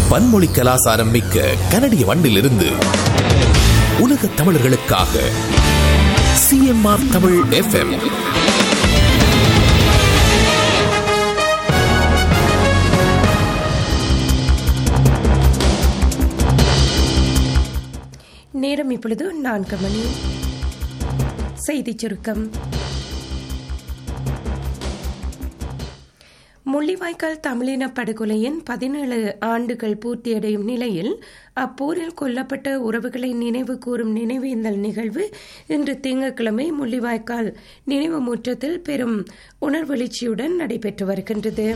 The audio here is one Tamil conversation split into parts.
பன்மொழி கலாசாரம் மிக்க கனடிய மண்ணிலிருந்து உலக தமிழர்களுக்காக சிஎம்ஆர் தமிழ் எஃப்எம் நேரம் இப்பொழுது நான்கு மணி செய்திச் சுருக்கம் முள்ளிவாய்க்கால் தமிழின படுகொலையின் பதினேழு ஆண்டுகள் பூர்த்தியடையும் நிலையில் அப்போரில் கொல்லப்பட்ட உறவுகளை நினைவு கூறும் நினைவேந்தல் நிகழ்வு இன்று திங்கட்கிழமை முள்ளிவாய்க்கால் நினைவு முற்றத்தில் பெரும் உணர்வெழுச்சியுடன் நடைபெற்று வருகின்றது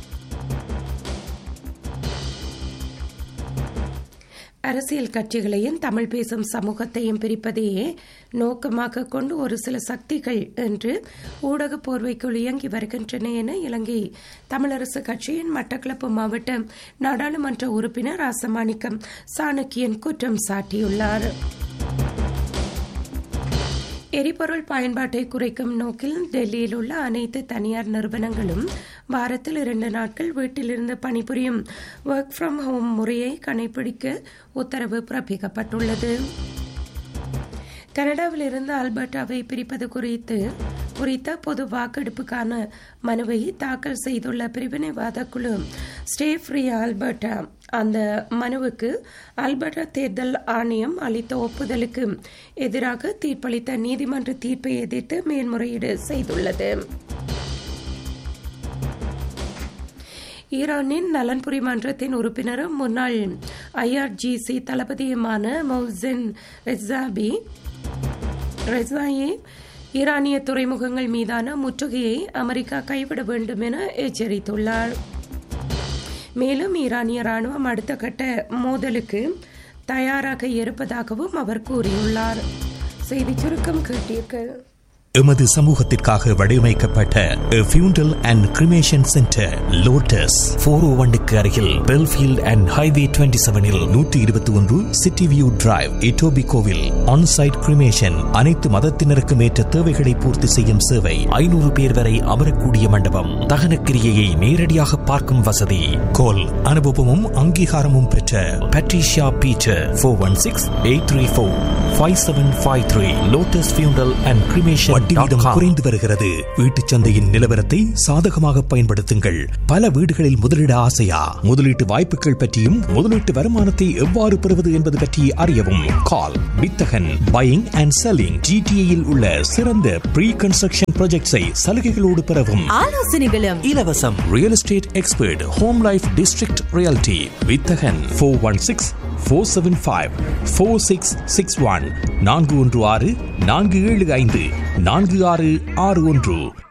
அரசியல் கட்சிகளையும் தமிழ் பேசும் சமூகத்தையும் பிரிப்பதையே நோக்கமாக கொண்டு ஒரு சில சக்திகள் என்று ஊடக போர்வைக்குள் இயங்கி வருகின்றன என இலங்கை தமிழரசு கட்சியின் மட்டக்களப்பு மாவட்ட நாடாளுமன்ற உறுப்பினர் ராசமாணிக்கம் சாணக்கியன் குற்றம் சாட்டியுள்ளார் எரிபொருள் பயன்பாட்டை குறைக்கும் நோக்கில் டெல்லியில் உள்ள அனைத்து தனியார் நிறுவனங்களும் வாரத்தில் இரண்டு நாட்கள் வீட்டிலிருந்து பணிபுரியும் ஒர்க் ஃப்ரம் ஹோம் முறையை கடைபிடிக்க உத்தரவு பிறப்பிக்கப்பட்டுள்ளது கனடாவில் இருந்து அல்பர்டாவை பிரிப்பது குறித்து குறித்த பொது வாக்கெடுப்புக்கான மனுவை தாக்கல் செய்துள்ள பிரிவினைவாத குழு ஸ்டே ஃப்ரீ ஆல்பர்டா அந்த மனுவுக்கு அல்பர்டா தேர்தல் ஆணையம் அளித்த ஒப்புதலுக்கு எதிராக தீர்ப்பளித்த நீதிமன்ற தீர்ப்பை எதிர்த்து மேல்முறையீடு செய்துள்ளது ஈரானின் நலன்புரி மன்றத்தின் உறுப்பினரும் முன்னாள் ஐஆர்ஜிசி தளபதியுமான மௌசென் ரெசாபி ரெசாயே ஈரானிய துறைமுகங்கள் மீதான முற்றுகையை அமெரிக்கா கைவிட வேண்டும் என எச்சரித்துள்ளார் மேலும் ஈரானிய ராணுவம் அடுத்த கட்ட மோதலுக்கு தயாராக இருப்பதாகவும் அவர் கூறியுள்ளார் செய்தி சுருக்கம் கேட்டீர்கள் எமது சமூகத்திற்காக வடிவமைக்கப்பட்ட funeral and cremation centre lotus போர் ஓ ஒன்னுக்கு அருகில் பெல்ஃபீல்ட் அண்ட் ஹைவே டுவெண்ட்டி செவனில் நூற்றி இருபத்தி ஒன்று சிட்டி வியூ டிரைவ் இட்டோபி கோவில் ஆன்சைட் கிரிமேஷன் அனைத்து மதத்தினருக்கும் ஏற்ற தேவைகளை பூர்த்தி செய்யும் சேவை ஐநூறு பேர் வரை அமரக்கூடிய மண்டபம் தகனக்கிரியையை நேரடியாக பார்க்கும் வசதி கோல் அனுபவமும் அங்கீகாரமும் பெற்ற Patricia Peter four one six eight three four five seven five three lotus funeral and cremation வட்டி வீதம் குறைந்து வருகிறது வீட்டுச் சந்தையின் நிலவரத்தை சாதகமாக பயன்படுத்துங்கள் பல வீடுகளில் முதலீடு ஆசையா முதலீட்டு வாய்ப்புகள் பற்றியும் முதலீட்டு வருமானத்தை எவ்வாறு பெறுவது என்பது பற்றி அறியவும் கால் வித்தகன் பையிங் அண்ட் செல்லிங் ஜிடிஏயில் உள்ள சிறந்த ப்ரீ கன்ஸ்ட்ரக்ஷன் ப்ராஜெக்ட்ஸை சலுகைகளோடு பெறவும் ஆலோசனைகளும் இலவசம் real estate expert home life district reality வித்தகன் four one six four seven five four six six one நான்கு ஒன்று ஆறு நான்கு ஏழு ஐந்து நான்கு ஆறு ஆறு ஒன்று